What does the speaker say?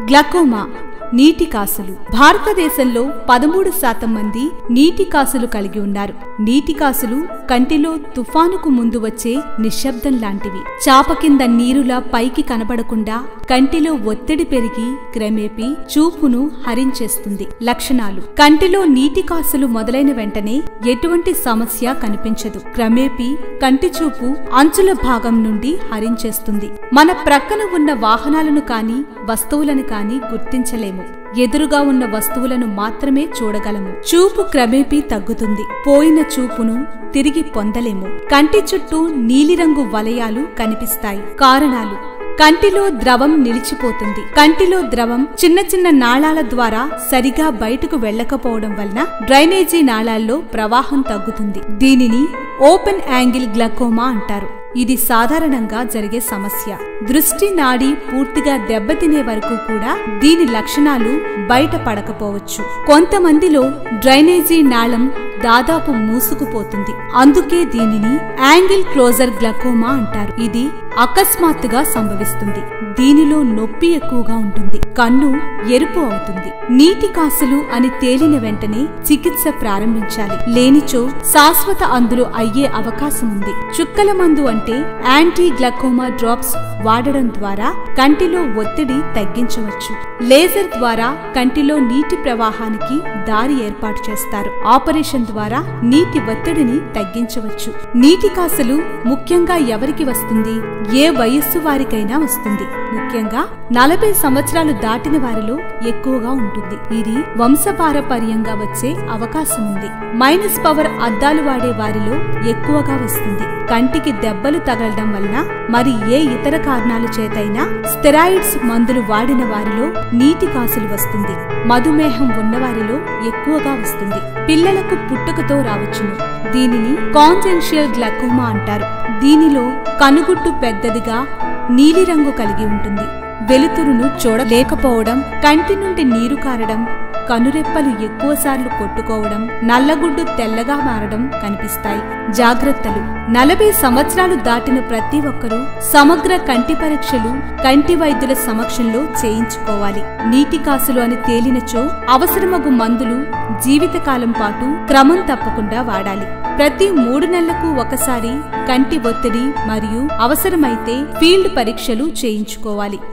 glaucoma నీటి కాసులు భారతదేశంలో పదమూడు శాతం మంది నీటి కాసులు కలిగి ఉన్నారు నీటి కాసులు కంటిలో తుఫానుకు ముందు వచ్చే నిశ్శబ్దం లాంటివి చాప కింద నీరులా పైకి కనబడకుండా కంటిలో ఒత్తిడి పెరిగి క్రమేపీ చూపును హరించేస్తుంది లక్షణాలు కంటిలో నీటి కాసులు మొదలైన వెంటనే ఎటువంటి సమస్య కనిపించదు క్రమేపీ కంటి చూపు అంచుల భాగం నుండి హరించేస్తుంది మన ప్రక్కన ఉన్న వాహనాలను కాని వస్తువులను కాని గుర్తించలేము ఎదురుగా ఉన్న వస్తువులను మాత్రమే చూడగలము చూపు క్రమేపీ తగ్గుతుంది పోయిన చూపును తిరిగి పొందలేము కంటి చుట్టూ నీలిరంగు వలయాలు కనిపిస్తాయి కారణాలు కంటిలో ద్రవం నిలిచిపోతుంది కంటిలో ద్రవం చిన్న చిన్న నాళాల ద్వారా సరిగా బయటకు వెళ్లకపోవడం వలన డ్రైనేజీ నాళాల్లో ప్రవాహం తగ్గుతుంది దీనిని ఓపెన్ యాంగిల్ గ్లకోమా అంటారు ఇది సాధారణంగా జరిగే సమస్య దృష్టి నాడి పూర్తిగా దెబ్బతినే వరకు కూడా దీని లక్షణాలు బయట పడకపోవచ్చు కొంతమందిలో డ్రైనేజీ నాళం దాదాపు మూసుకుపోతుంది అందుకే దీనిని యాంగిల్ క్లోజర్ గ్లకోమా అంటారు ఇది అకస్మాత్తుగా సంభవిస్తుంది దీనిలో నొప్పి ఎక్కువగా ఉంటుంది కన్ను ఎరుపు అవుతుంది నీటి కాసులు అని తేలిన వెంటనే చికిత్స ప్రారంభించాలి లేనిచో శాశ్వత అందులు అయ్యే అవకాశం ఉంది చుక్కల మందు అంటే యాంటీ గ్లకోమా డ్రాప్స్ వాడడం ద్వారా కంటిలో ఒత్తిడి తగ్గించవచ్చు లేజర్ ద్వారా కంటిలో నీటి ప్రవాహానికి దారి ఏర్పాటు చేస్తారు ఆపరేషన్ ద్వారా నీటి ఒత్తిడిని తగ్గించవచ్చు నీటి కాసులు ముఖ్యంగా ఎవరికి వస్తుంది ఏ వయస్సు వారికైనా వస్తుంది ముఖ్యంగా నలభై సంవత్సరాలు దాటిన వారిలో ఎక్కువగా ఉంటుంది ఇది వంశపారపర్యంగా వచ్చే అవకాశం ఉంది మైనస్ పవర్ అద్దాలు వాడే వారిలో ఎక్కువగా వస్తుంది కంటికి దెబ్బలు తగలడం వలన మరి ఏ ఇతర కారణాల చేతైనా స్టెరాయిడ్స్ మందులు వాడిన వారిలో నీటి కాసులు వస్తుంది మధుమేహం ఉన్నవారిలో ఎక్కువగా వస్తుంది పిల్లలకు పుట్టుకతో రావచ్చును దీనిని కాన్సెన్షియల్ గ్లకోమా అంటారు దీనిలో కనుగుట్టు పెద్దదిగా నీలిరంగు కలిగి ఉంటుంది వెలుతురును చూడలేకపోవడం కంటి నుండి నీరు కారడం కనురెప్పలు ఎక్కువసార్లు కొట్టుకోవడం నల్లగుడ్డు తెల్లగా మారడం కనిపిస్తాయి జాగ్రత్తలు నలభై సంవత్సరాలు దాటిన ప్రతి ఒక్కరూ సమగ్ర కంటి పరీక్షలు కంటి వైద్యుల సమక్షంలో చేయించుకోవాలి నీటి కాసులు అని తేలినచో అవసరమగు మందులు జీవితకాలం పాటు క్రమం తప్పకుండా వాడాలి ప్రతి మూడు నెలలకు ఒకసారి కంటి ఒత్తిడి మరియు అవసరమైతే ఫీల్డ్ పరీక్షలు చేయించుకోవాలి